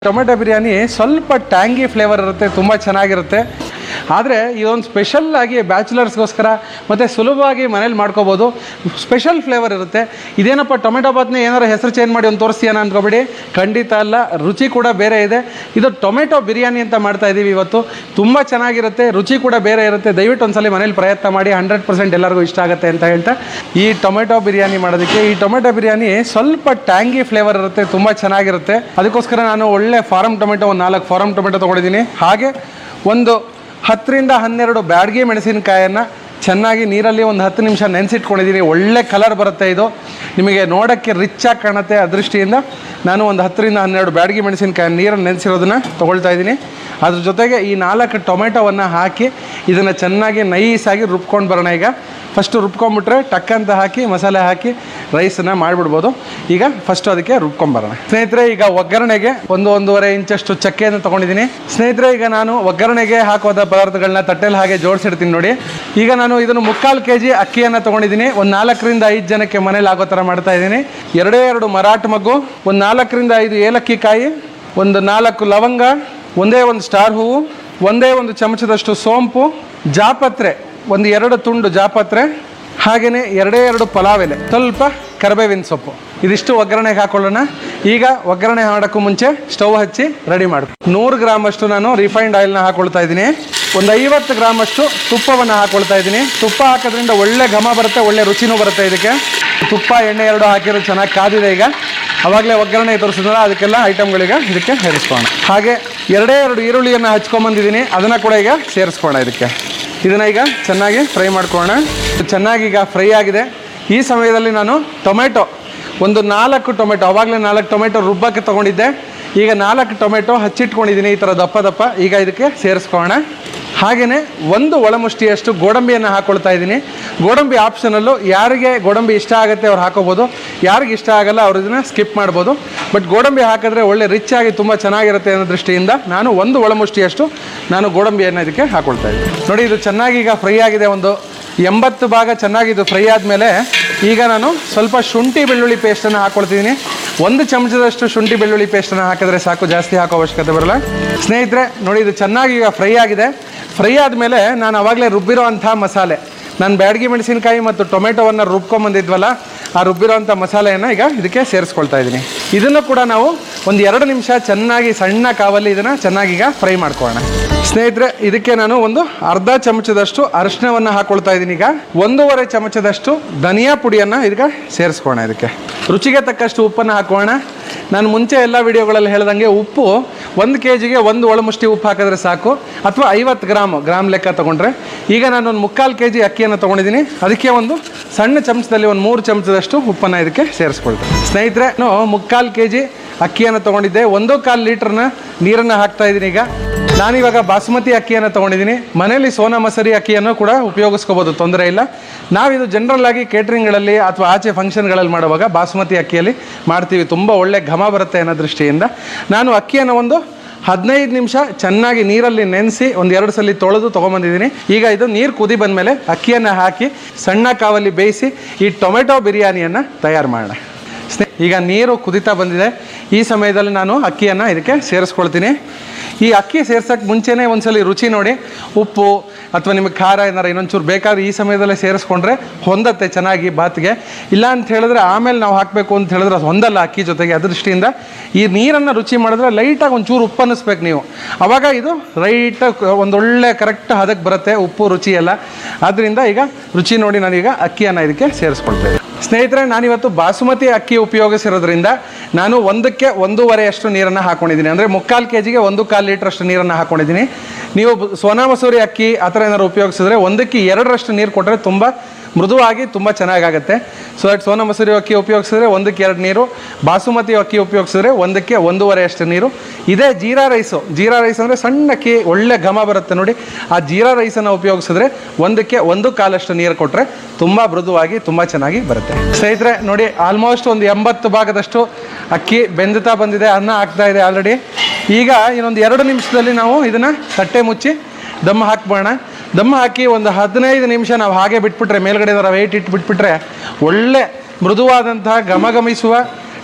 tomato biryani ಸ್ವಲ್ಪ tangy flavour ಇರುತ್ತೆ ತುಂಬ ಚೆನ್ನಾಗಿರುತ್ತೆ ಆದರೆ ಇದೊಂದು ಸ್ಪೆಷಲ್ ಆಗಿ ಬ್ಯಾಚುಲರ್ಸ್ಗೋಸ್ಕರ ಮತ್ತು ಸುಲಭವಾಗಿ ಮನೇಲಿ ಮಾಡ್ಕೋಬೋದು ಸ್ಪೆಷಲ್ ಫ್ಲೇವರ್ ಇರುತ್ತೆ ಇದೇನಪ್ಪ ಟೊಮೆಟೊ ಬಾತ್ನ ಏನಾರು ಹೆಸರು ಚೇಂಜ್ ಮಾಡಿ ಒಂದು ತೋರಿಸ್ತೀಯನ ಅಂದ್ಕೊಬೇಡಿ ಖಂಡಿತ ಅಲ್ಲ ರುಚಿ ಕೂಡ ಬೇರೆ ಇದೆ ಇದು ಟೊಮೆಟೊ ಬಿರಿಯಾನಿ ಅಂತ ಮಾಡ್ತಾ ಇದ್ದೀವಿ ಇವತ್ತು ತುಂಬ ಚೆನ್ನಾಗಿರುತ್ತೆ ರುಚಿ ಕೂಡ ಬೇರೆ ಇರುತ್ತೆ ದಯವಿಟ್ಟು ಒಂದ್ಸಲಿ ಮನೇಲಿ ಪ್ರಯತ್ನ ಮಾಡಿ ಹಂಡ್ರೆಡ್ ಪರ್ಸೆಂಟ್ ಎಲ್ಲರಿಗೂ ಇಷ್ಟ ಆಗುತ್ತೆ ಅಂತ ಹೇಳ್ತಾ ಈ ಟೊಮೆಟೊ ಬಿರಿಯಾನಿ ಮಾಡೋದಕ್ಕೆ ಈ ಟೊಮೆಟೊ ಬಿರಿಯಾನಿ ಸ್ವಲ್ಪ ಟ್ಯಾಂಗಿ ಫ್ಲೇವರ್ ಇರುತ್ತೆ ತುಂಬ ಚೆನ್ನಾಗಿರುತ್ತೆ ಅದಕ್ಕೋಸ್ಕರ ನಾನು ಒಳ್ಳೆ ಫಾರಮ್ ಟೊಮೆಟೊ ಒಂದು ನಾಲ್ಕು ಫಾರಮ್ ಟೊಮೆಟೊ ತೊಗೊಂಡಿದ್ದೀನಿ ಹಾಗೆ ಒಂದು ಹತ್ತರಿಂದ ಹನ್ನೆರಡು ಬ್ಯಾಡಗಿ ಮೆಣಸಿನಕಾಯನ್ನು ಚೆನ್ನಾಗಿ ನೀರಲ್ಲಿ ಒಂದು ಹತ್ತು ನಿಮಿಷ ನೆನೆಸಿಟ್ಕೊಂಡಿದ್ದೀನಿ ಒಳ್ಳೆ ಕಲರ್ ಬರುತ್ತೆ ಇದು ನಿಮಗೆ ನೋಡೋಕ್ಕೆ ರಿಚ್ ಆಗಿ ಕಾಣುತ್ತೆ ಅದೃಷ್ಟಿಯಿಂದ ನಾನು ಒಂದು ಹತ್ತರಿಂದ ಹನ್ನೆರಡು ಬ್ಯಾಡಗಿ ಮೆಣಸಿನಕಾಯಿ ನೀರಲ್ಲಿ ನೆನೆಸಿರೋದನ್ನ ತೊಗೊಳ್ತಾ ಇದ್ದೀನಿ ಅದ್ರ ಜೊತೆಗೆ ಈ ನಾಲ್ಕು ಟೊಮೆಟೊವನ್ನು ಹಾಕಿ ಇದನ್ನು ಚೆನ್ನಾಗಿ ನೈಸಾಗಿ ರುಬ್ಕೊಂಡು ಬರೋಣ ಈಗ ಫಸ್ಟು ರುಬ್ಕೊಂಡ್ಬಿಟ್ರೆ ಟಕ್ ಅಂತ ಹಾಕಿ ಮಸಾಲೆ ಹಾಕಿ ರೈಸನ್ನು ಮಾಡಿಬಿಡ್ಬೋದು ಈಗ ಫಸ್ಟು ಅದಕ್ಕೆ ರುಬ್ಕೊಂಬರೋಣ ಸ್ನೇಹಿತರೆ ಈಗ ಒಗ್ಗರಣೆಗೆ ಒಂದು ಒಂದೂವರೆ ಇಂಚಷ್ಟು ಚಕ್ಕೆಯನ್ನು ತೊಗೊಂಡಿದ್ದೀನಿ ಸ್ನೇಹಿತರೆ ಈಗ ನಾನು ಒಗ್ಗರಣೆಗೆ ಹಾಕೋದ ಪದಾರ್ಥಗಳನ್ನ ತಟ್ಟೆಲಿ ಹಾಗೆ ಜೋಡಿಸಿಡ್ತೀನಿ ನೋಡಿ ಈಗ ನಾನು ಇದನ್ನು ಮುಕ್ಕಾಲು ಕೆ ಜಿ ಅಕ್ಕಿಯನ್ನು ತೊಗೊಂಡಿದ್ದೀನಿ ಒಂದು ನಾಲ್ಕರಿಂದ ಐದು ಜನಕ್ಕೆ ಮನೇಲಿ ಆಗೋ ಥರ ಮಾಡ್ತಾ ಇದ್ದೀನಿ ಎರಡೇ ಎರಡು ಮರಾಠ ಮಗ್ಗು ಒಂದು ನಾಲ್ಕರಿಂದ ಐದು ಏಲಕ್ಕಿ ಕಾಯಿ ಒಂದು ನಾಲ್ಕು ಲವಂಗ ಒಂದೇ ಒಂದು ಸ್ಟಾರ್ ಹೂವು ಒಂದೇ ಒಂದು ಚಮಚದಷ್ಟು ಸೋಂಪು ಜಾಪತ್ರೆ ಒಂದು ಎರಡು ತುಂಡು ಜಾಪತ್ರೆ ಹಾಗೆಯೇ ಎರಡೇ ಎರಡು ಪಲಾವ್ ಎಲೆ ಸ್ವಲ್ಪ ಕರಿಬೇವಿನ ಸೊಪ್ಪು ಇದಿಷ್ಟು ಒಗ್ಗರಣೆಗೆ ಹಾಕೊಳ್ಳೋಣ ಈಗ ಒಗ್ಗರಣೆ ಮಾಡೋಕ್ಕೂ ಮುಂಚೆ ಸ್ಟವ್ ಹಚ್ಚಿ ರೆಡಿ ಮಾಡು ನೂರು ಗ್ರಾಮ್ ಅಷ್ಟು ನಾನು ರಿಫೈನ್ಡ್ ಆಯಿಲ್ನ ಹಾಕೊಳ್ತಾ ಇದ್ದೀನಿ ಒಂದು ಐವತ್ತು ಗ್ರಾಮ್ ಅಷ್ಟು ತುಪ್ಪವನ್ನು ಹಾಕೊಳ್ತಾ ಇದ್ದೀನಿ ತುಪ್ಪ ಹಾಕೋದ್ರಿಂದ ಒಳ್ಳೆ ಘಮ ಬರುತ್ತೆ ಒಳ್ಳೆ ರುಚಿನೂ ಬರುತ್ತೆ ಇದಕ್ಕೆ ತುಪ್ಪ ಎಣ್ಣೆ ಎರಡು ಹಾಕಿರೋದು ಚೆನ್ನಾಗಿ ಕಾದಿದೆ ಈಗ ಅವಾಗಲೇ ಒಗ್ಗರಣೆ ತೋರಿಸಿದ್ರೆ ಅದಕ್ಕೆಲ್ಲ ಐಟಮ್ಗಳಿಗೆ ಇದಕ್ಕೆ ಸೇರಿಸ್ಕೋಣ ಹಾಗೆ ಎರಡೇ ಎರಡು ಈರುಳ್ಳಿಯನ್ನು ಹಚ್ಕೊಂಬಂದಿದ್ದೀನಿ ಅದನ್ನು ಕೂಡ ಈಗ ಸೇರಿಸ್ಕೋಣ ಇದಕ್ಕೆ ಇದನ್ನು ಈಗ ಚೆನ್ನಾಗಿ ಫ್ರೈ ಮಾಡ್ಕೊಳ್ಳೋಣ ಇದು ಚೆನ್ನಾಗಿ ಈಗ ಫ್ರೈ ಆಗಿದೆ ಈ ಸಮಯದಲ್ಲಿ ನಾನು ಟೊಮೆಟೊ ಒಂದು ನಾಲ್ಕು ಟೊಮೆಟೊ ಅವಾಗಲೇ ನಾಲ್ಕು ಟೊಮೆಟೊ ರುಬ್ಬಕ್ಕೆ ತೊಗೊಂಡಿದ್ದೆ ಈಗ ನಾಲ್ಕು ಟೊಮೆಟೊ ಹಚ್ಚಿಟ್ಕೊಂಡಿದ್ದೀನಿ ಈ ಥರ ದಪ್ಪ ದಪ್ಪ ಈಗ ಇದಕ್ಕೆ ಸೇರಿಸ್ಕೊಳ್ಳೋಣ ಹಾಗೆಯೇ ಒಂದು ಒಳಮುಷ್ಟಿಯಷ್ಟು ಗೋಡಂಬಿಯನ್ನು ಹಾಕ್ಕೊಳ್ತಾ ಇದ್ದೀನಿ ಗೋಡಂಬಿ ಆಪ್ಷನಲ್ಲು ಯಾರಿಗೆ ಗೋಡಂಬಿ ಇಷ್ಟ ಆಗುತ್ತೆ ಅವ್ರು ಹಾಕೋಬೋದು ಯಾರಿಗೆ ಇಷ್ಟ ಆಗಲ್ಲ ಅವ್ರು ಇದನ್ನು ಸ್ಕಿಪ್ ಮಾಡ್ಬೋದು ಬಟ್ ಗೋಡಂಬಿ ಹಾಕಿದ್ರೆ ಒಳ್ಳೆ ರಿಚ್ ಆಗಿ ತುಂಬ ಚೆನ್ನಾಗಿರುತ್ತೆ ಅನ್ನೋ ದೃಷ್ಟಿಯಿಂದ ನಾನು ಒಂದು ಒಳಮುಷ್ಟಿಯಷ್ಟು ನಾನು ಗೋಡಂಬಿಯನ್ನು ಇದಕ್ಕೆ ಹಾಕ್ಕೊಳ್ತಾ ಇದ್ದೀನಿ ನೋಡಿ ಇದು ಚೆನ್ನಾಗಿ ಈಗ ಫ್ರೈ ಆಗಿದೆ ಒಂದು ಎಂಬತ್ತು ಭಾಗ ಚೆನ್ನಾಗಿ ಇದು ಫ್ರೈ ಆದಮೇಲೆ ಈಗ ನಾನು ಸ್ವಲ್ಪ ಶುಂಠಿ ಬೆಳ್ಳುಳ್ಳಿ ಪೇಸ್ಟನ್ನು ಹಾಕ್ಕೊಳ್ತಿದ್ದೀನಿ ಒಂದು ಚಮಚದಷ್ಟು ಶುಂಠಿ ಬೆಳ್ಳುಳ್ಳಿ ಪೇಸ್ಟನ್ನು ಹಾಕಿದ್ರೆ ಸಾಕು ಜಾಸ್ತಿ ಹಾಕೋ ಅವಶ್ಯಕತೆ ಬರಲ್ಲ ಸ್ನೇಹಿತರೆ ನೋಡಿ ಇದು ಚೆನ್ನಾಗಿ ಈಗ ಫ್ರೈ ಆಗಿದೆ ಫ್ರೈ ಆದಮೇಲೆ ನಾನು ಅವಾಗಲೇ ರುಬ್ಬಿರೋ ಅಂಥ ಮಸಾಲೆ ನಾನು ಬ್ಯಾಡಗಿ ಮೆಣಸಿನಕಾಯಿ ಮತ್ತು ಟೊಮೆಟೊವನ್ನು ರುಬ್ಕೊಂಬಂದಿದ್ವಲ್ಲ ಆ ರುಬ್ಬಿರೋಂಥ ಮಸಾಲೆಯನ್ನು ಈಗ ಇದಕ್ಕೆ ಸೇರಿಸ್ಕೊಳ್ತಾ ಇದ್ದೀನಿ ಇದನ್ನು ಕೂಡ ನಾವು ಒಂದು ಎರಡು ನಿಮಿಷ ಚೆನ್ನಾಗಿ ಸಣ್ಣ ಕಾವಲ್ಲಿ ಇದನ್ನು ಚೆನ್ನಾಗಿ ಈಗ ಫ್ರೈ ಮಾಡ್ಕೊಳ್ಳೋಣ ಸ್ನೇಹಿತರೆ ಇದಕ್ಕೆ ನಾನು ಒಂದು ಅರ್ಧ ಚಮಚದಷ್ಟು ಅರಿಶಿನವನ್ನು ಹಾಕೊಳ್ತಾ ಇದ್ದೀನಿ ಈಗ ಒಂದೂವರೆ ಚಮಚದಷ್ಟು ಧನಿಯಾ ಪುಡಿಯನ್ನು ಇದಕ್ಕೆ ಸೇರಿಸ್ಕೋಣ ಇದಕ್ಕೆ ರುಚಿಗೆ ತಕ್ಕಷ್ಟು ಉಪ್ಪನ್ನು ಹಾಕೋಣ ನಾನು ಮುಂಚೆ ಎಲ್ಲ ವಿಡಿಯೋಗಳಲ್ಲಿ ಹೇಳ್ದಂಗೆ ಉಪ್ಪು ಒಂದು ಕೆ ಜಿಗೆ ಒಂದು ಒಳಮುಷ್ಟಿ ಉಪ್ಪು ಹಾಕಿದ್ರೆ ಸಾಕು ಅಥವಾ ಐವತ್ತು ಗ್ರಾಮ್ ಗ್ರಾಮ್ ಲೆಕ್ಕ ತೊಗೊಂಡ್ರೆ ಈಗ ನಾನು ಒಂದು ಮುಕ್ಕಾಲು ಕೆ ಜಿ ಅಕ್ಕಿಯನ್ನು ತೊಗೊಂಡಿದ್ದೀನಿ ಅದಕ್ಕೆ ಒಂದು ಸಣ್ಣ ಚಮಚದಲ್ಲಿ ಒಂದು ಮೂರು ಚಮಚದಷ್ಟು ಉಪ್ಪನ್ನು ಇದಕ್ಕೆ ಸೇರಿಸ್ಕೊಳ್ತೀನಿ ಸ್ನೇಹಿತರೆ ನಾನು ಮುಕ್ಕಾಲು ಕೆ ಜಿ ಅಕ್ಕಿಯನ್ನು ತೊಗೊಂಡಿದ್ದೆ ಒಂದು ಕಾಲು ಲೀಟ್ರನ್ನ ನೀರನ್ನು ಹಾಕ್ತಾ ಇದ್ದೀನಿ ಈಗ ನಾನಿವಾಗ ಬಾಸುಮತಿ ಅಕ್ಕಿಯನ್ನು ತೊಗೊಂಡಿದ್ದೀನಿ ಮನೇಲಿ ಸೋನಾ ಮಸರಿ ಅಕ್ಕಿಯನ್ನು ಕೂಡ ಉಪಯೋಗಿಸ್ಕೋಬೋದು ತೊಂದರೆ ಇಲ್ಲ ನಾವಿದು ಜನರಲ್ ಆಗಿ ಕೇಟ್ರಿಂಗ್ಗಳಲ್ಲಿ ಅಥವಾ ಆಚೆ ಫಂಕ್ಷನ್ಗಳಲ್ಲಿ ಮಾಡುವಾಗ ಬಾಸುಮತಿ ಅಕ್ಕಿಯಲ್ಲಿ ಮಾಡ್ತೀವಿ ತುಂಬ ಒಳ್ಳೆ ಘಮ ಬರುತ್ತೆ ಅನ್ನೋ ದೃಷ್ಟಿಯಿಂದ ನಾನು ಅಕ್ಕಿಯನ್ನು ಒಂದು ಹದಿನೈದು ನಿಮಿಷ ಚೆನ್ನಾಗಿ ನೀರಲ್ಲಿ ನೆನೆಸಿ ಒಂದು ಎರಡು ಸಲ ತೊಳೆದು ತೊಗೊಂಬಂದಿದ್ದೀನಿ ಈಗ ಇದು ನೀರು ಕುದಿ ಬಂದಮೇಲೆ ಅಕ್ಕಿಯನ್ನು ಹಾಕಿ ಸಣ್ಣ ಕಾವಲ್ಲಿ ಬೇಯಿಸಿ ಈ ಟೊಮೆಟೊ ಬಿರಿಯಾನಿಯನ್ನು ತಯಾರು ಮಾಡೋಣ ಸ್ನೇ ಈಗ ನೀರು ಕುದಿತಾ ಬಂದಿದೆ ಈ ಸಮಯದಲ್ಲಿ ನಾನು ಅಕ್ಕಿಯನ್ನು ಇದಕ್ಕೆ ಸೇರಿಸ್ಕೊಳ್ತೀನಿ ಈ ಅಕ್ಕಿ ಸೇರ್ಸೋಕ್ಕೆ ಮುಂಚೆನೇ ಒಂದ್ಸಲಿ ರುಚಿ ನೋಡಿ ಉಪ್ಪು ಅಥವಾ ನಿಮಗೆ ಖಾರ ಏನಾರು ಇನ್ನೊಂಚೂರು ಬೇಕಾದ್ರೆ ಈ ಸಮಯದಲ್ಲೇ ಸೇರಿಸ್ಕೊಂಡ್ರೆ ಹೊಂದತ್ತೆ ಚೆನ್ನಾಗಿ ಬಾತ್ಗೆ ಇಲ್ಲ ಅಂತ ಹೇಳಿದ್ರೆ ಆಮೇಲೆ ನಾವು ಹಾಕಬೇಕು ಅಂತ ಹೇಳಿದ್ರೆ ಅದು ಹೊಂದಲ್ಲ ಅಕ್ಕಿ ಜೊತೆಗೆ ಅದ್ರ ದೃಷ್ಟಿಯಿಂದ ಈ ನೀರನ್ನು ರುಚಿ ಮಾಡಿದ್ರೆ ಲೈಟಾಗಿ ಒಂಚೂರು ಉಪ್ಪು ಅನ್ನಿಸ್ಬೇಕು ನೀವು ಆವಾಗ ಇದು ರೈಟಾಗಿ ಒಂದೊಳ್ಳೆ ಕರೆಕ್ಟ್ ಹದಕ್ಕೆ ಬರುತ್ತೆ ಉಪ್ಪು ರುಚಿ ಎಲ್ಲ ಆದ್ದರಿಂದ ಈಗ ರುಚಿ ನೋಡಿ ನಾನೀಗ ಅಕ್ಕಿಯನ್ನು ಇದಕ್ಕೆ ಸೇರಿಸ್ಕೊಳ್ತೇವೆ ಸ್ನೇಹಿತರೆ ನಾನಿವತ್ತು ಬಾಸುಮತಿ ಅಕ್ಕಿ ಉಪಯೋಗಿಸಿರೋದ್ರಿಂದ ನಾನು ಒಂದಕ್ಕೆ ಒಂದೂವರೆ ಅಷ್ಟು ನೀರನ್ನು ಹಾಕೊಂಡಿದ್ದೀನಿ ಅಂದರೆ ಮುಕ್ಕಾಲು ಕೆ ಜಿಗೆ ಒಂದು ಕಾಲು ಲೀಟ್ರ್ ಅಷ್ಟು ನೀರನ್ನು ಹಾಕೊಂಡಿದ್ದೀನಿ ನೀವು ಬ- ಸೋನಾ ಮಸೂರಿ ಅಕ್ಕಿ ಆ ಥರ ಏನಾದ್ರು ಉಪಯೋಗಿಸಿದ್ರೆ ಒಂದಕ್ಕೆ ಎರಡರಷ್ಟು ನೀರು ಕೊಟ್ಟರೆ ತುಂಬ ಮೃದುವಾಗಿ ತುಂಬ ಚೆನ್ನಾಗಾಗುತ್ತೆ ಸೊ ದಟ್ ಸೋನಾ ಮಸೂರಿ ಅಕ್ಕಿ ಉಪಯೋಗಿಸಿದ್ರೆ ಒಂದಕ್ಕೆ ಎರಡು ನೀರು ಬಾಸುಮತಿ ಅಕ್ಕಿ ಉಪಯೋಗಿಸಿದ್ರೆ ಒಂದಕ್ಕೆ ಒಂದೂವರೆ ಅಷ್ಟು ನೀರು ಇದೇ ಜೀರಾ ರೈಸು ಜೀರಾ ರೈಸ್ ಅಂದರೆ ಸಣ್ಣ ಅಕ್ಕಿ ಒಳ್ಳೆ ಘಮ ಬರುತ್ತೆ ನೋಡಿ ಆ ಜೀರಾ ರೈಸನ್ನು ಉಪಯೋಗಿಸಿದ್ರೆ ಒಂದಕ್ಕೆ ಒಂದು ಕಾಲಷ್ಟು ನೀರು ಕೊಟ್ಟರೆ ತುಂಬ ಮೃದುವಾಗಿ ತುಂಬ ಚೆನ್ನಾಗಿ ಬರುತ್ತೆ ಸ್ನೇಹಿತರೆ ನೋಡಿ ಆಲ್ಮೋಸ್ಟ್ ಒಂದು ಎಂಬತ್ತು ಭಾಗದಷ್ಟು ಅಕ್ಕಿ ಬೆಂದುತ್ತಾ ಬಂದಿದೆ ಅನ್ನ ಆಗ್ತಾ ಇದೆ ಆಲ್ರೆಡಿ ಈಗ ಇನ್ನೊಂದು ಎರಡು ನಿಮಿಷದಲ್ಲಿ ನಾವು ಇದನ್ನು ತಟ್ಟೆ ಮುಚ್ಚಿ ದಮ್ ಹಾಕ್ಬೋಣ ದಮ್ ಹಾಕಿ ಒಂದು ಹದಿನೈದು ನಿಮಿಷ ನಾವು ಹಾಗೆ ಬಿಟ್ಬಿಟ್ರೆ ಮೇಲ್ಗಡೆ ವೆಯ್ಟ್ ಇಟ್ಟು ಬಿಟ್ಬಿಟ್ರೆ ಒಳ್ಳೆ ಮೃದುವಾದಂತಹ ಘಮಘಮಿಸುವ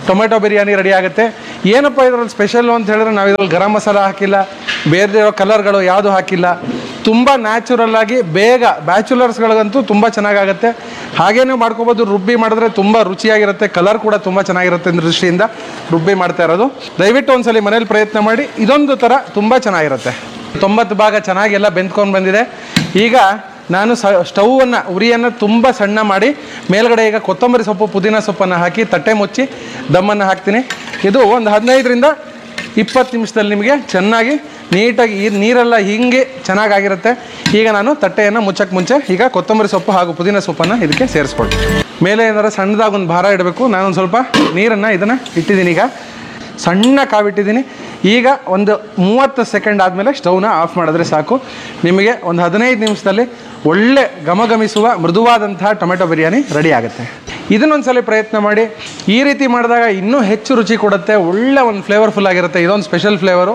ಟೊಮೆಟೊ ಬಿರಿಯಾನಿ ರೆಡಿ ಆಗುತ್ತೆ ಏನಪ್ಪ ಇದರಲ್ಲಿ ಸ್ಪೆಷಲ್ಲು ಅಂತ ಹೇಳಿದ್ರೆ ನಾವು ಇದರಲ್ಲಿ ಗರಂ ಮಸಾಲ ಹಾಕಿಲ್ಲ ಬೇರೆ ಕಲರ್ಗಳು ಯಾವುದು ಹಾಕಿಲ್ಲ ತುಂಬ ನ್ಯಾಚುರಲ್ ಆಗಿ ಬೇಗ ಬ್ಯಾಚುಲರ್ಸ್ಗಳಿಗಂತೂ ತುಂಬ ಚೆನ್ನಾಗಾಗುತ್ತೆ ಹಾಗೇ ನೀವು ಮಾಡ್ಕೋಬೋದು ರುಬ್ಬಿ ಮಾಡಿದ್ರೆ ತುಂಬ ರುಚಿಯಾಗಿರುತ್ತೆ ಕಲರ್ ಕೂಡ ತುಂಬ ಚೆನ್ನಾಗಿರುತ್ತೆ ಅನ್ನೋ ದೃಷ್ಟಿಯಿಂದ ರುಬ್ಬಿ ಮಾಡ್ತಾ ಇರೋದು ದಯವಿಟ್ಟು ಒಂದ್ಸಲಿ ಮನೇಲಿ ಪ್ರಯತ್ನ ಮಾಡಿ ಇದೊಂದು ಥರ ತುಂಬ ಚೆನ್ನಾಗಿರುತ್ತೆ ತೊಂಬತ್ತು ಭಾಗ ಚೆನ್ನಾಗಿ ಎಲ್ಲ ಬೆಂದ್ಕೊಂಡು ಬಂದಿದೆ ಈಗ ನಾನು ಸ ಸ್ಟೌವನ್ನು ಉರಿಯನ್ನು ತುಂಬ ಸಣ್ಣ ಮಾಡಿ ಮೇಲ್ಗಡೆ ಈಗ ಕೊತ್ತಂಬರಿ ಸೊಪ್ಪು ಪುದೀನ ಸೊಪ್ಪನ್ನು ಹಾಕಿ ತಟ್ಟೆ ಮುಚ್ಚಿ ದಮ್ಮನ್ನು ಹಾಕ್ತೀನಿ ಇದು ಒಂದು ಹದಿನೈದರಿಂದ ಇಪ್ಪತ್ತು ನಿಮಿಷದಲ್ಲಿ ನಿಮಗೆ ಚೆನ್ನಾಗಿ ನೀಟಾಗಿ ಈ ನೀರೆಲ್ಲ ಹಿಂಗೆ ಚೆನ್ನಾಗಾಗಿರುತ್ತೆ ಈಗ ನಾನು ತಟ್ಟೆಯನ್ನು ಮುಚ್ಚಕ್ಕೆ ಮುಂಚೆ ಈಗ ಕೊತ್ತಂಬರಿ ಸೊಪ್ಪು ಹಾಗೂ ಪುದೀನ ಸೊಪ್ಪನ್ನು ಇದಕ್ಕೆ ಸೇರಿಸ್ಕೊಳ್ತೀನಿ ಮೇಲೆ ಏನಾರ ಸಣ್ಣದಾಗಿ ಒಂದು ಭಾರ ಇಡಬೇಕು ನಾನೊಂದು ಸ್ವಲ್ಪ ನೀರನ್ನು ಇದನ್ನು ಇಟ್ಟಿದ್ದೀನಿ ಈಗ ಸಣ್ಣ ಕಾವಿಟ್ಟಿದ್ದೀನಿ ಈಗ ಒಂದು ಮೂವತ್ತು ಸೆಕೆಂಡ್ ಆದಮೇಲೆ ಸ್ಟವ್ನ ಆಫ್ ಮಾಡಿದ್ರೆ ಸಾಕು ನಿಮಗೆ ಒಂದು ಹದಿನೈದು ನಿಮಿಷದಲ್ಲಿ ಒಳ್ಳೆ ಘಮಘಮಿಸುವ ಮೃದುವಾದಂತಹ ಟೊಮೆಟೊ ಬಿರಿಯಾನಿ ರೆಡಿ ಆಗುತ್ತೆ ಇದನ್ನೊಂದ್ಸಲ ಪ್ರಯತ್ನ ಮಾಡಿ ಈ ರೀತಿ ಮಾಡಿದಾಗ ಇನ್ನೂ ಹೆಚ್ಚು ರುಚಿ ಕೊಡುತ್ತೆ ಒಳ್ಳೆ ಒಂದು ಫ್ಲೇವರ್ಫುಲ್ ಆಗಿರುತ್ತೆ ಇದೊಂದು ಸ್ಪೆಷಲ್ ಫ್ಲೇವರು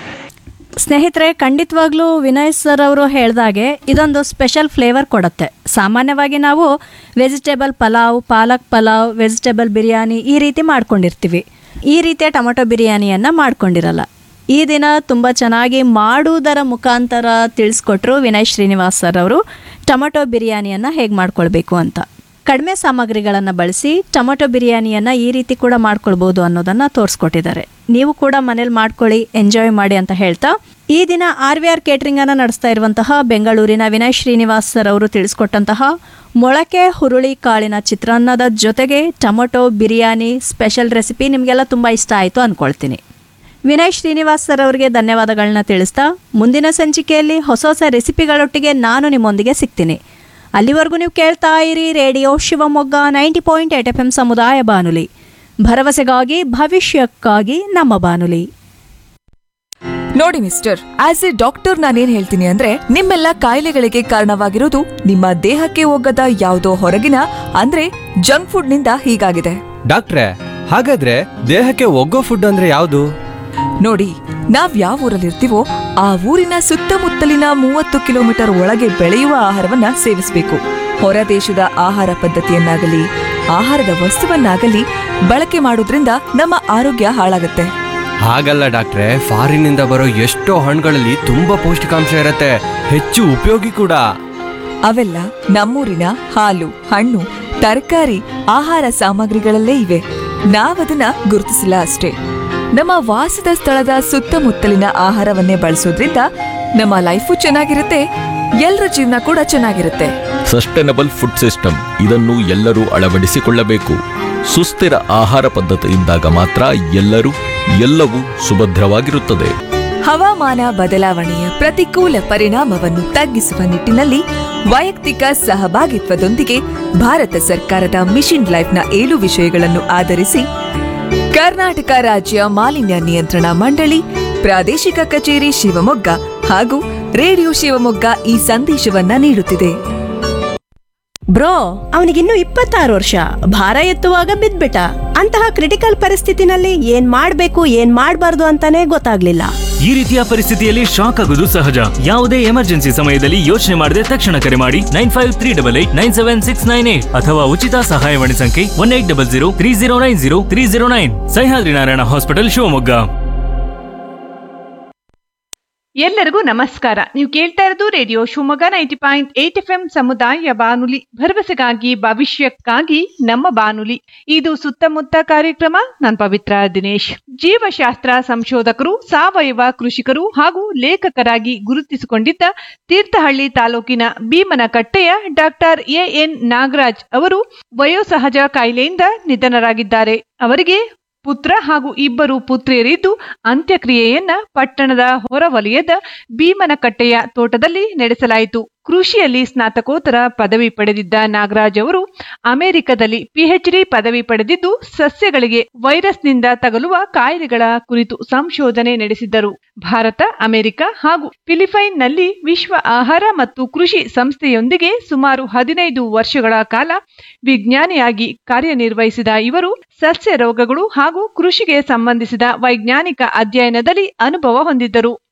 ಸ್ನೇಹಿತರೆ ಖಂಡಿತವಾಗ್ಲೂ ವಿನಯ್ ಸರ್ ಅವರು ಹೇಳ್ದಾಗೆ ಇದೊಂದು ಸ್ಪೆಷಲ್ ಫ್ಲೇವರ್ ಕೊಡುತ್ತೆ ಸಾಮಾನ್ಯವಾಗಿ ನಾವು ವೆಜಿಟೇಬಲ್ ಪಲಾವ್ ಪಾಲಕ್ ಪಲಾವ್ ವೆಜಿಟೇಬಲ್ ಬಿರಿಯಾನಿ ಈ ರೀತಿ ಮಾಡ್ಕೊಂಡಿರ್ತೀವಿ ಈ ರೀತಿಯ ಟೊಮೆಟೊ ಬಿರಿಯಾನಿಯನ್ನು ಮಾಡ್ಕೊಂಡಿರಲ್ಲ ಈ ದಿನ ತುಂಬ ಚೆನ್ನಾಗಿ ಮಾಡುವುದರ ಮುಖಾಂತರ ತಿಳಿಸ್ಕೊಟ್ರು ವಿನಯ್ ಶ್ರೀನಿವಾಸ್ ಸರ್ ಅವರು ಟೊಮೆಟೊ ಬಿರಿಯಾನಿಯನ್ನು ಹೇಗೆ ಮಾಡ್ಕೊಳ್ಬೇಕು ಅಂತ ಕಡಿಮೆ ಸಾಮಗ್ರಿಗಳನ್ನು ಬಳಸಿ ಟೊಮೆಟೊ ಬಿರಿಯಾನಿಯನ್ನು ಈ ರೀತಿ ಕೂಡ ಮಾಡ್ಕೊಳ್ಬೋದು ಅನ್ನೋದನ್ನು ತೋರಿಸ್ಕೊಟ್ಟಿದ್ದಾರೆ ನೀವು ಕೂಡ ಮನೇಲಿ ಮಾಡ್ಕೊಳ್ಳಿ ಎಂಜಾಯ್ ಮಾಡಿ ಅಂತ ಹೇಳ್ತಾ ಈ ದಿನ ಆರ್ ವಿ ಆರ್ ಕೇಟ್ರಿಂಗನ್ನು ನಡೆಸ್ತಾ ಇರುವಂತಹ ಬೆಂಗಳೂರಿನ ವಿನಯ್ ಶ್ರೀನಿವಾಸ್ ಸರ್ ಅವರು ತಿಳಿಸ್ಕೊಟ್ಟಂತಹ ಮೊಳಕೆ ಹುರುಳಿ ಕಾಳಿನ ಚಿತ್ರಾನ್ನದ ಜೊತೆಗೆ ಟೊಮೆಟೊ ಬಿರಿಯಾನಿ ಸ್ಪೆಷಲ್ ರೆಸಿಪಿ ನಿಮಗೆಲ್ಲ ತುಂಬ ಇಷ್ಟ ಆಯಿತು ಅಂದ್ಕೊಳ್ತೀನಿ ವಿನಯ್ ಶ್ರೀನಿವಾಸ್ ಸರ್ ಅವರಿಗೆ ಧನ್ಯವಾದಗಳನ್ನ ತಿಳಿಸ್ತಾ ಮುಂದಿನ ಸಂಚಿಕೆಯಲ್ಲಿ ಹೊಸ ಹೊಸ ರೆಸಿಪಿಗಳೊಟ್ಟಿಗೆ ನಾನು ನಿಮ್ಮೊಂದಿಗೆ ಸಿಗ್ತೀನಿ ಅಲ್ಲಿವರೆಗೂ ನೀವು ಕೇಳ್ತಾ ಇರಿ radio Shivamogga ninety point eight F M ಸಮುದಾಯ ಬಾನುಲಿ ಭರವಸೆಗಾಗಿ ಭವಿಷ್ಯಕ್ಕಾಗಿ ನಮ್ಮ ಬಾನುಲಿ ನೋಡಿ ಮಿಸ್ಟರ್ ಆಸ್ ಎ ಡಾಕ್ಟರ್ ನಾನೇನ್ ಹೇಳ್ತೀನಿ ಅಂದ್ರೆ ನಿಮ್ಮೆಲ್ಲ ಕಾಯಿಲೆಗಳಿಗೆ ಕಾರಣವಾಗಿರೋದು ನಿಮ್ಮ ದೇಹಕ್ಕೆ ಹೋಗದ ಯಾವುದೋ ಹೊರಗಿನ ಅಂದ್ರೆ ಜಂಕ್ ಫುಡ್ ನಿಂದ ಹೀಗಾಗಿದೆ ಡಾಕ್ಟ್ರೆ ಹಾಗಾದ್ರೆ ದೇಹಕ್ಕೆ ಒಗ್ಗೋ ಫುಡ್ ಅಂದ್ರೆ ಯಾವುದು ನೋಡಿ ನಾವ್ ಯಾವ ಊರಲ್ಲಿರ್ತೀವೋ ಆ ಊರಿನ ಸುತ್ತಮುತ್ತಲಿನ ಮೂವತ್ತು ಕಿಲೋಮೀಟರ್ ಒಳಗೆ ಬೆಳೆಯುವ ಆಹಾರವನ್ನ ಸೇವಿಸಬೇಕು ಹೊರ ದೇಶದ ಆಹಾರ ಪದ್ಧತಿಯನ್ನಾಗಲಿ ಆಹಾರದ ವಸ್ತುವನ್ನಾಗಲಿ ಬಳಕೆ ಮಾಡೋದ್ರಿಂದ ನಮ್ಮ ಆರೋಗ್ಯ ಹಾಳಾಗುತ್ತೆ ಹಾಗಲ್ಲ ಡಾಕ್ಟ್ರೆ ಫಾರಿನಿಂದ ಬರೋ ಎಷ್ಟೋ ಹಣ್ಣುಗಳಲ್ಲಿ ತುಂಬಾ ಪೌಷ್ಟಿಕಾಂಶ ಇರತ್ತೆ ಹೆಚ್ಚು ಉಪಯೋಗಿ ಕೂಡ ಅವೆಲ್ಲ ನಮ್ಮೂರಿನ ಹಾಲು ಹಣ್ಣು ತರಕಾರಿ ಆಹಾರ ಸಾಮಗ್ರಿಗಳಲ್ಲೇ ಇವೆ ನಾವದನ್ನ ಗುರುತಿಸಿಲ್ಲ ಅಷ್ಟೇ ನಮ್ಮ ವಾಸದ ಸ್ಥಳದ ಸುತ್ತಮುತ್ತಲಿನ ಆಹಾರವನ್ನೇ ಬಳಸೋದ್ರಿಂದ ನಮ್ಮ ಲೈಫು ಚೆನ್ನಾಗಿರುತ್ತೆ ಎಲ್ಲರ ಜೀವನ ಕೂಡ ಚೆನ್ನಾಗಿರುತ್ತೆ ಸಸ್ಟೈನಬಲ್ ಫುಡ್ ಸಿಸ್ಟಮ್ ಇದನ್ನು ಎಲ್ಲರೂ ಅಳವಡಿಸಿಕೊಳ್ಳಬೇಕು ಸುಸ್ಥಿರ ಆಹಾರ ಪದ್ಧತಿಯಿಂದಾಗ ಮಾತ್ರ ಎಲ್ಲರೂ ಎಲ್ಲವೂ ಸುಭದ್ರವಾಗಿರುತ್ತದೆ ಹವಾಮಾನ ಬದಲಾವಣೆಯ ಪ್ರತಿಕೂಲ ಪರಿಣಾಮವನ್ನು ತಗ್ಗಿಸುವ ನಿಟ್ಟಿನಲ್ಲಿ ವೈಯಕ್ತಿಕ ಸಹಭಾಗಿತ್ವದೊಂದಿಗೆ ಭಾರತ ಸರ್ಕಾರದ ಮಿಷನ್ ಲೈಫ್ನ ಏಳು ವಿಷಯಗಳನ್ನು ಆಧರಿಸಿ ಕರ್ನಾಟಕ ರಾಜ್ಯ ಮಾಲಿನ್ಯ ನಿಯಂತ್ರಣ ಮಂಡಳಿ ಪ್ರಾದೇಶಿಕ ಕಚೇರಿ ಶಿವಮೊಗ್ಗ ಹಾಗೂ ರೇಡಿಯೋ ಶಿವಮೊಗ್ಗ ಈ ಸಂದೇಶವನ್ನ ನೀಡುತ್ತಿದೆ ಬ್ರೋ ಅವನಿಗಿನ್ನೂ ಇಪ್ಪತ್ತಾರು ವರ್ಷ ಭಾರ ಎತ್ತುವಾಗ ಬಿದ್ಬಿಟ್ಟ ಅಂತಹ ಕ್ರಿಟಿಕಲ್ ಪರಿಸ್ಥಿತಿನಲ್ಲಿ ಏನ್ ಮಾಡ್ಬೇಕು ಏನ್ ಮಾಡ್ಬಾರ್ದು ಅಂತಾನೆ ಗೊತ್ತಾಗ್ಲಿಲ್ಲ ಈ ರೀತಿಯ ಪರಿಸ್ಥಿತಿಯಲ್ಲಿ ಶಾಕ್ ಆಗುವುದು ಸಹಜ ಯಾವುದೇ ಎಮರ್ಜೆನ್ಸಿ ಸಮಯದಲ್ಲಿ ಯೋಚನೆ ಮಾಡದೆ ತಕ್ಷಣ ಕರೆ ಮಾಡಿ nine five three double eight nine seven six nine eight ಅಥವಾ ಉಚಿತ ಸಹಾಯವಾಣಿ ಸಂಖ್ಯೆ one eight double zero three zero nine zero three zero nine Sahyadri Narayana hospital Shivamogga ಎಲ್ಲರಿಗೂ ನಮಸ್ಕಾರ ನೀವು ಕೇಳ್ತಾ ಇರೋದು radio Shivamogga ninety point eight F M ಸಮುದಾಯ ಬಾನುಲಿ ಭರವಸೆಗಾಗಿ ಭವಿಷ್ಯಕ್ಕಾಗಿ ನಮ್ಮ ಬಾನುಲಿ ಇದು ಸುತ್ತಮುತ್ತ ಕಾರ್ಯಕ್ರಮ ನಾನು ಪವಿತ್ರ ದಿನೇಶ್ ಜೀವಶಾಸ್ತ್ರ ಸಂಶೋಧಕರು ಸಾವಯವ ಕೃಷಿಕರು ಹಾಗೂ ಲೇಖಕರಾಗಿ ಗುರುತಿಸಿಕೊಂಡಿದ್ದ ತೀರ್ಥಹಳ್ಳಿ ತಾಲೂಕಿನ ಭೀಮನಕಟ್ಟೆಯ ಡಾಕ್ಟರ್ ಎ ಎನ್ ನಾಗರಾಜ್ ಅವರು ವಯೋಸಹಜ ಕಾಯಿಲೆಯಿಂದ ನಿಧನರಾಗಿದ್ದಾರೆ ಅವರಿಗೆ ಪುತ್ರ ಹಾಗೂ ಇಬ್ಬರು ಪುತ್ರಿಯರಿದ್ದು ಅಂತ್ಯಕ್ರಿಯೆಯನ್ನ ಪಟ್ಟಣದ ಹೊರವಲಯದ ಭೀಮನಕಟ್ಟೆಯ ತೋಟದಲ್ಲಿ ನಡೆಸಲಾಯಿತು ಕೃಷಿಯಲ್ಲಿ ಸ್ನಾತಕೋತ್ತರ ಪದವಿ ಪಡೆದಿದ್ದ ನಾಗರಾಜ್ ಅವರು ಅಮೆರಿಕದಲ್ಲಿ ಪಿಎಚ್ಡಿ ಪದವಿ ಪಡೆದಿದ್ದು ಸಸ್ಯಗಳಿಗೆ ವೈರಸ್ನಿಂದ ತಗಲುವ ಕಾಯಿಲೆಗಳ ಕುರಿತು ಸಂಶೋಧನೆ ನಡೆಸಿದ್ದರು ಭಾರತ ಅಮೆರಿಕ ಹಾಗೂ ಫಿಲಿಪೈನ್ನಲ್ಲಿ ವಿಶ್ವ ಆಹಾರ ಮತ್ತು ಕೃಷಿ ಸಂಸ್ಥೆಯೊಂದಿಗೆ ಸುಮಾರು ಹದಿನೈದು ವರ್ಷಗಳ ಕಾಲ ವಿಜ್ಞಾನಿಯಾಗಿ ಕಾರ್ಯನಿರ್ವಹಿಸಿದ ಇವರು ಸಸ್ಯ ರೋಗಗಳು ಹಾಗೂ ಕೃಷಿಗೆ ಸಂಬಂಧಿಸಿದ ವೈಜ್ಞಾನಿಕ ಅಧ್ಯಯನದಲ್ಲಿ ಅನುಭವ ಹೊಂದಿದ್ದರು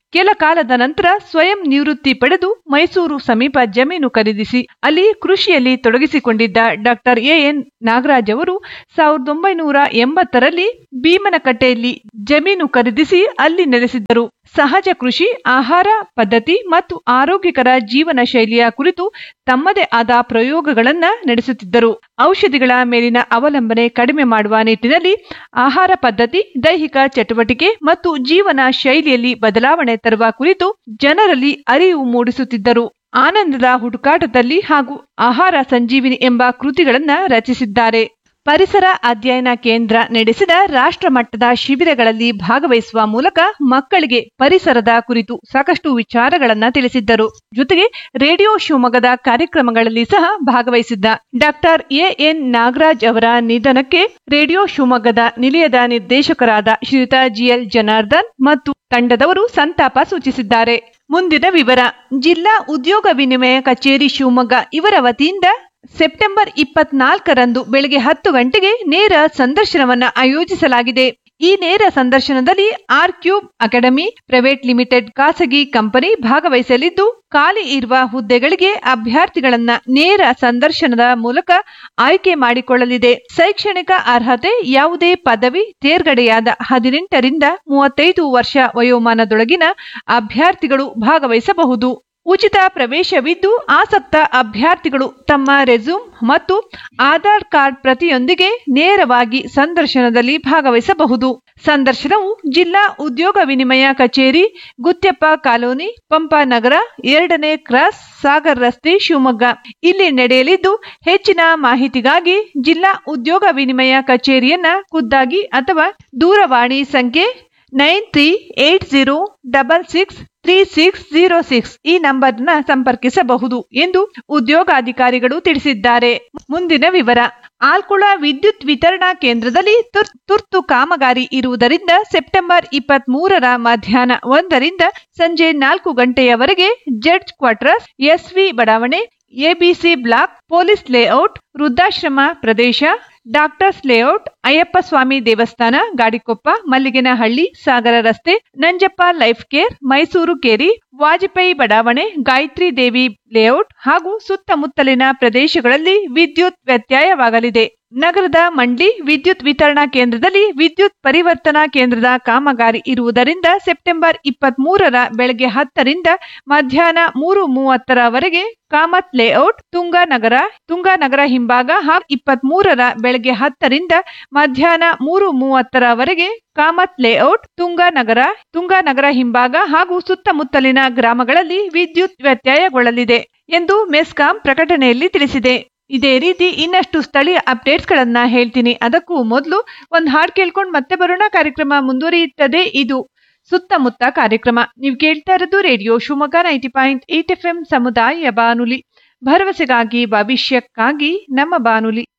ಕೆಲ ಕಾಲದ ನಂತರ ಸ್ವಯಂ ನಿವೃತ್ತಿ ಪಡೆದು ಮೈಸೂರು ಸಮೀಪ ಜಮೀನು ಖರೀದಿಸಿ ಅಲ್ಲಿ ಕೃಷಿಯಲ್ಲಿ ತೊಡಗಿಸಿಕೊಂಡಿದ್ದ ಡಾಕ್ಟರ್ ಎ ಎನ್ ನಾಗರಾಜ್ ಅವರು ಸಾವಿರದ ಒಂಬೈನೂರ ಎಂಬತ್ತರಲ್ಲಿ ಭೀಮನಕಟ್ಟೆಯಲ್ಲಿ ಜಮೀನು ಖರೀದಿಸಿ ಅಲ್ಲಿ ನೆಲೆಸಿದ್ದರು ಸಹಜ ಕೃಷಿ ಆಹಾರ ಪದ್ಧತಿ ಮತ್ತು ಆರೋಗ್ಯಕರ ಜೀವನ ಶೈಲಿಯ ಕುರಿತು ತಮ್ಮದೇ ಆದ ಪ್ರಯೋಗಗಳನ್ನ ನಡೆಸುತ್ತಿದ್ದರು ಔಷಧಿಗಳ ಮೇಲಿನ ಅವಲಂಬನೆ ಕಡಿಮೆ ಮಾಡುವ ನಿಟ್ಟಿನಲ್ಲಿ ಆಹಾರ ಪದ್ಧತಿ ದೈಹಿಕ ಚಟುವಟಿಕೆ ಮತ್ತು ಜೀವನ ಶೈಲಿಯಲ್ಲಿ ಬದಲಾವಣೆ ತರುವ ಕುರಿತು ಜನರಲ್ಲಿ ಅರಿವು ಮೂಡಿಸುತ್ತಿದ್ದರು ಆನಂದದ ಹುಡುಕಾಟದಲ್ಲಿ ಹಾಗೂ ಆಹಾರ ಸಂಜೀವಿನಿ ಎಂಬ ಕೃತಿಗಳನ್ನ ರಚಿಸಿದ್ದಾರೆ ಪರಿಸರ ಅಧ್ಯಯನ ಕೇಂದ್ರ ನಡೆಸಿದ ರಾಷ್ಟ್ರ ಮಟ್ಟದ ಶಿಬಿರಗಳಲ್ಲಿ ಭಾಗವಹಿಸುವ ಮೂಲಕ ಮಕ್ಕಳಿಗೆ ಪರಿಸರದ ಕುರಿತು ಸಾಕಷ್ಟು ವಿಚಾರಗಳನ್ನ ತಿಳಿಸಿದ್ದರು ಜೊತೆಗೆ ರೇಡಿಯೋ ಶಿವಮೊಗ್ಗದ ಕಾರ್ಯಕ್ರಮಗಳಲ್ಲಿ ಸಹ ಭಾಗವಹಿಸಿದ್ದ ಡಾಕ್ಟರ್ ಎ ಎನ್ ನಾಗರಾಜ್ ಅವರ ನಿಧನಕ್ಕೆ ರೇಡಿಯೋ ಶಿವಮೊಗ್ಗದ ನಿಲಯದ ನಿರ್ದೇಶಕರಾದ ಶ್ರೀಯುತ ಜಿಎಲ್ ಜನಾರ್ದನ್ ಮತ್ತು ತಂಡದವರು ಸಂತಾಪ ಸೂಚಿಸಿದ್ದಾರೆ ಮುಂದಿನ ವಿವರ ಜಿಲ್ಲಾ ಉದ್ಯೋಗ ವಿನಿಮಯ ಕಚೇರಿ ಶಿವಮೊಗ್ಗ ಇವರ ವತಿಯಿಂದ ಸೆಪ್ಟೆಂಬರ್ ಇಪ್ಪತ್ನಾಲ್ಕರಂದು ಬೆಳಗ್ಗೆ ಹತ್ತು ಗಂಟೆಗೆ ನೇರ ಸಂದರ್ಶನವನ್ನ ಆಯೋಜಿಸಲಾಗಿದೆ ಈ ನೇರ ಸಂದರ್ಶನದಲ್ಲಿ R cube academy private limited ಖಾಸಗಿ ಕಂಪನಿ ಭಾಗವಹಿಸಲಿದ್ದು ಖಾಲಿ ಇರುವ ಹುದ್ದೆಗಳಿಗೆ ಅಭ್ಯರ್ಥಿಗಳನ್ನ ನೇರ ಸಂದರ್ಶನದ ಮೂಲಕ ಆಯ್ಕೆ ಮಾಡಿಕೊಳ್ಳಲಿದೆ ಶೈಕ್ಷಣಿಕ ಅರ್ಹತೆ ಯಾವುದೇ ಪದವಿ ತೇರ್ಗಡೆಯಾದ ಹದಿನೆಂಟರಿಂದ ಮೂವತ್ತೈದು ವರ್ಷ ವಯೋಮಾನದೊಳಗಿನ ಅಭ್ಯರ್ಥಿಗಳು ಭಾಗವಹಿಸಬಹುದು ಉಚಿತ ಪ್ರವೇಶವಿದ್ದು ಆಸಕ್ತ ಅಭ್ಯರ್ಥಿಗಳು ತಮ್ಮ ರೆಸ್ಯೂಮ್ ಮತ್ತು ಆಧಾರ್ ಕಾರ್ಡ್ ಪ್ರತಿಯೊಂದಿಗೆ ನೇರವಾಗಿ ಸಂದರ್ಶನದಲ್ಲಿ ಭಾಗವಹಿಸಬಹುದು ಸಂದರ್ಶನವು ಜಿಲ್ಲಾ ಉದ್ಯೋಗ ವಿನಿಮಯ ಕಚೇರಿ ಗುತ್ಯಪ್ಪ ಕಾಲೋನಿ ಪಂಪಾನಗರ ಎರಡನೇ ಕ್ರಾಸ್ ಸಾಗರ್ ರಸ್ತೆ ಶಿವಮೊಗ್ಗ ಇಲ್ಲಿ ನಡೆಯಲಿದ್ದು ಹೆಚ್ಚಿನ ಮಾಹಿತಿಗಾಗಿ ಜಿಲ್ಲಾ ಉದ್ಯೋಗ ವಿನಿಮಯ ಕಚೇರಿಯನ್ನ ಖುದ್ದಾಗಿ ಅಥವಾ ದೂರವಾಣಿ ಸಂಖ್ಯೆ nine three eight zero double six three six zero six ಈ ನಂಬರ್ನ ಸಂಪರ್ಕಿಸಬಹುದು ಎಂದು ಉದ್ಯೋಗಾಧಿಕಾರಿಗಳು ತಿಳಿಸಿದ್ದಾರೆ ಮುಂದಿನ ವಿವರ ಆಲ್ಕುಳ ವಿದ್ಯುತ್ ವಿತರಣಾ ಕೇಂದ್ರದಲ್ಲಿ ತುರ್- ತುರ್ತು ಕಾಮಗಾರಿ ಇರುವುದರಿಂದ ಸೆಪ್ಟೆಂಬರ್ ಇಪ್ಪತ್ತ್ ಮೂರರ ಮಧ್ಯಾಹ್ನ ಒಂದರಿಂದ ಸಂಜೆ ನಾಲ್ಕು ಗಂಟೆಯವರೆಗೆ ಜಡ್ಜ್ ಕ್ವಾರ್ಟರ್ಸ್ ಎಸ್ವಿ ಬಡಾವಣೆ ಎಬಿಸಿ ಬ್ಲಾಕ್ ಪೊಲೀಸ್ ಲೇಔಟ್ ವೃದ್ಧಾಶ್ರಮ ಪ್ರದೇಶ ಡಾಕ್ಟರ್ಸ್ ಲೇಔಟ್ ಅಯ್ಯಪ್ಪ ಸ್ವಾಮಿ ದೇವಸ್ಥಾನ ಗಾಡಿಕೊಪ್ಪ ಮಲ್ಲಿಗೆನಹಳ್ಳಿ ಸಾಗರ ರಸ್ತೆ ನಂಜಪ್ಪ ಲೈಫ್ ಕೇರ್ ಮೈಸೂರು ಕೇರಿ ವಾಜಪೇಯಿ ಬಡಾವಣೆ ಗಾಯತ್ರಿ ದೇವಿ ಲೇಔಟ್ ಹಾಗೂ ಸುತ್ತಮುತ್ತಲಿನ ಪ್ರದೇಶಗಳಲ್ಲಿ ವಿದ್ಯುತ್ ವ್ಯತ್ಯಯವಾಗಲಿದೆ ನಗರದ ಮಂಡ್ಲಿ ವಿದ್ಯುತ್ ವಿತರಣಾ ಕೇಂದ್ರದಲ್ಲಿ ವಿದ್ಯುತ್ ಪರಿವರ್ತನಾ ಕೇಂದ್ರದ ಕಾಮಗಾರಿ ಇರುವುದರಿಂದ ಸೆಪ್ಟೆಂಬರ್ ಇಪ್ಪತ್ತ್ ಮೂರರ ಬೆಳಗ್ಗೆ ಹತ್ತರಿಂದ ಮಧ್ಯಾಹ್ನ ಮೂರು ಮೂವತ್ತರವರೆಗೆ ಕಾಮತ್ ಲೇಔಟ್ ತುಂಗಾನಗರ ತುಂಗಾನಗರ ಹಿಂಭಾಗ ಹಾಗೂ ಇಪ್ಪತ್ತ್ ಮೂರರ ಬೆಳಗ್ಗೆ ಹತ್ತರಿಂದ ಮಧ್ಯಾಹ್ನ ಮೂರು ಮೂವತ್ತರವರೆಗೆ ಕಾಮತ್ ಲೇಔಟ್ ತುಂಗಾನಗರ ತುಂಗಾನಗರ ಹಿಂಭಾಗ ಹಾಗೂ ಸುತ್ತಮುತ್ತಲಿನ ಗ್ರಾಮಗಳಲ್ಲಿ ವಿದ್ಯುತ್ ವ್ಯತ್ಯಯಗೊಳ್ಳಲಿದೆ ಎಂದು ಮೆಸ್ಕಾಂ ಪ್ರಕಟಣೆಯಲ್ಲಿ ತಿಳಿಸಿದೆ ಇದೇ ರೀತಿ ಇನ್ನಷ್ಟು ಸ್ಥಳೀಯ ಅಪ್ಡೇಟ್ಸ್ ಗಳನ್ನ ಹೇಳ್ತೀನಿ ಅದಕ್ಕೂ ಮೊದಲು ಒಂದು ಹಾಡು ಕೇಳ್ಕೊಂಡು ಮತ್ತೆ ಬರೋಣ ಕಾರ್ಯಕ್ರಮ ಮುಂದುವರಿಯುತ್ತದೆ ಇದು ಸುತ್ತಮುತ್ತ ಕಾರ್ಯಕ್ರಮ ನೀವು ಕೇಳ್ತಾ ಇರೋದು radio Shivamogga ninety point eight F M ಸಮುದಾಯ ಬಾನುಲಿ ಭರವಸೆಗಾಗಿ ಭವಿಷ್ಯಕ್ಕಾಗಿ ನಮ್ಮ ಬಾನುಲಿ